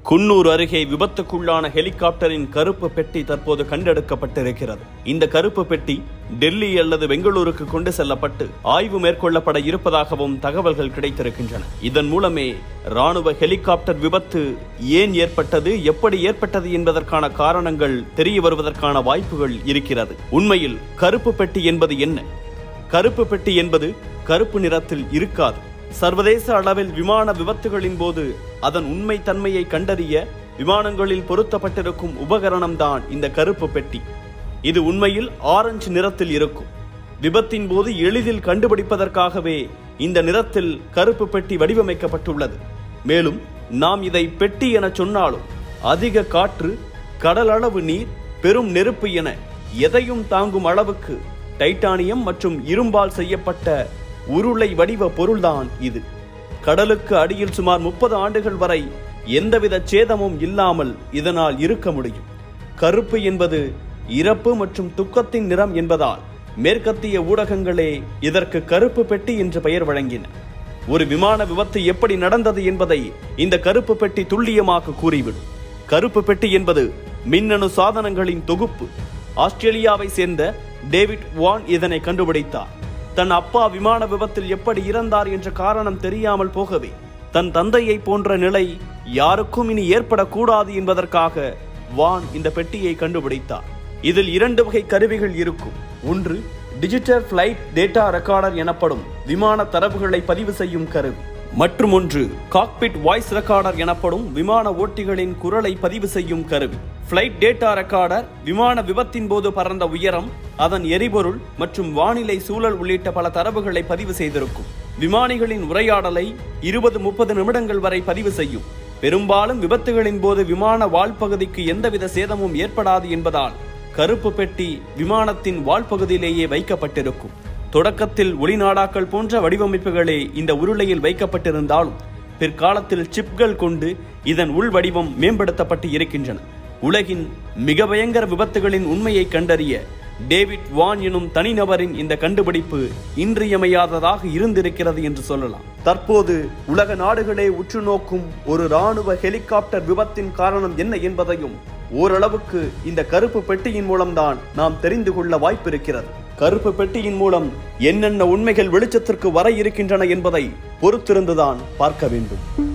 குன்னூர் அருகே விபத்துக்குள்ளான ஹெலிகாப்டரின் கருப்பு பெட்டி தற்போது கண்டெடுக்கப்பட்டிருக்கிறது இந்த கருப்பு பெட்டி டெல்லி அல்லது பெங்களூருக்கு கொண்டு செல்லப்பட்டு ஆய்வு மேற்கொள்ளப்பட இருப்பதாகவும் தகவல்கள் கிடைத்திருக்கின்றன இதன் மூலமே ராணுவ ஹெலிகாப்டர் விபத்து ஏன் ஏற்பட்டது எப்படி ஏற்பட்டது என்பதற்கான காரணங்கள் தெரிய வருவதற்கான வாய்ப்புகள் இருக்கிறது உண்மையில் கருப்பு பெட்டி என்பது என்ன கருப்பு பெட்டி என்பது கருப்பு நிறத்தில் இருக்காது சர்வதேச அளவில் விமான விபத்துகளின் போது அதன் உண்மை தன்மையை கண்டறிய விமானங்களில் பொருத்தப்பட்டிருக்கும் உபகரணம் தான் இந்த கருப்பு பெட்டி இது உண்மையில் ஆரஞ்சு நிறத்தில் இருக்கும் விபத்தின் போது எளிதில் கண்டுபிடிப்பதற்காகவே இந்த நிறத்தில் கருப்பு பெட்டி வடிவமைக்கப்பட்டுள்ளது மேலும் நாம் இதை பெட்டி என சொன்னாலும் அதிக காற்று கடல் அளவு நீர் பெரும் நெருப்பு என எதையும் தாங்கும் அளவுக்கு டைட்டானியம் மற்றும் இரும்பால் செய்யப்பட்ட உருளை வடிவ பொருள்தான் இது கடலுக்கு அடியில் சுமார் முப்பது ஆண்டுகள் வரை எந்தவித சேதமும் இல்லாமல் இதனால் இருக்க முடியும் கருப்பு என்பது இறப்பு மற்றும் துக்கத்தின் நிறம் என்பதால் மேற்கத்திய ஊடகங்களே இதற்கு கருப்பு பெட்டி என்று பெயர் வழங்கின ஒரு விமான விபத்து எப்படி நடந்தது என்பதை இந்த கருப்பு பெட்டி துல்லியமாக கூறிவிடும் கருப்பு பெட்டி என்பது மின்னணு சாதனங்களின் தொகுப்பு ஆஸ்திரேலியாவை சேர்ந்த டேவிட் வான் இதனை கண்டுபிடித்தார் தன் அப்பா விமான விபத்தில் எப்படி இறந்தார் என்ற காரணம் தெரியாமல் போகவே தன் தந்தையை போன்ற நிலை யாருக்கும் இனி ஏற்படக்கூடாது என்பதற்காக வான் இந்த பெட்டியை கண்டுபிடித்தார் இதில் இரண்டு வகை கருவிகள் இருக்கும் ஒன்று டிஜிட்டல் ஃபிளைட் டேட்டா ரெக்கார்டர் எனப்படும் விமான தரவுகளை பதிவு செய்யும் கருவி மற்றும் ஒன்று காக்பிட் வாய்ஸ் ரெக்கார்டர் எனப்படும் விமான ஓட்டிகளின் குரலை பதிவு செய்யும் கருவி ஃபிளைட் டேட்டா ரெக்கார்டர் விமான விபத்தின் போது பறந்த உயரம் அதன் எரிபொருள் மற்றும் வானிலை சூழல் உள்ளிட்ட பல தரவுகளை பதிவு செய்திருக்கும் விமானிகளின் உரையாடலை இருபது முப்பது நிமிடங்கள் வரை பதிவு செய்யும் பெரும்பாலும் விபத்துகளின் போது விமான வால்பகுதிக்கு எந்தவித சேதமும் ஏற்படாது என்பதால் கருப்பு பெட்டி விமானத்தின் வால்பகுதியிலேயே வைக்கப்பட்டிருக்கும் தொடக்கத்தில் ஒளிநாடாக்கள் போன்ற வடிவமைப்புகளே இந்த உருளையில் வைக்கப்பட்டிருந்தாலும் பிற்காலத்தில் சிப்கள் கொண்டு இதன் உள் வடிவம் மேம்படுத்தப்பட்டு இருக்கின்றன உலகின் மிக பயங்கர விபத்துகளின் உண்மையை கண்டறிய டேவிட் வான் எனும் தனிநபரின் இந்த கண்டுபிடிப்பு இன்றியமையாததாக இருந்திருக்கிறது என்று சொல்லலாம் தற்போது உலக நாடுகளே உற்று நோக்கும் ஒரு ராணுவ ஹெலிகாப்டர் விபத்தின் காரணம் என்ன என்பதையும் ஓரளவுக்கு இந்த கருப்பு பெட்டியின் மூலம்தான் நாம் தெரிந்து கொள்ள வாய்ப்பிருக்கிறது கருப்பு பெட்டியின் மூலம் என்னென்ன உண்மைகள் வெளிச்சத்திற்கு வர இருக்கின்றன என்பதை பொறுத்திருந்துதான் பார்க்க வேண்டும்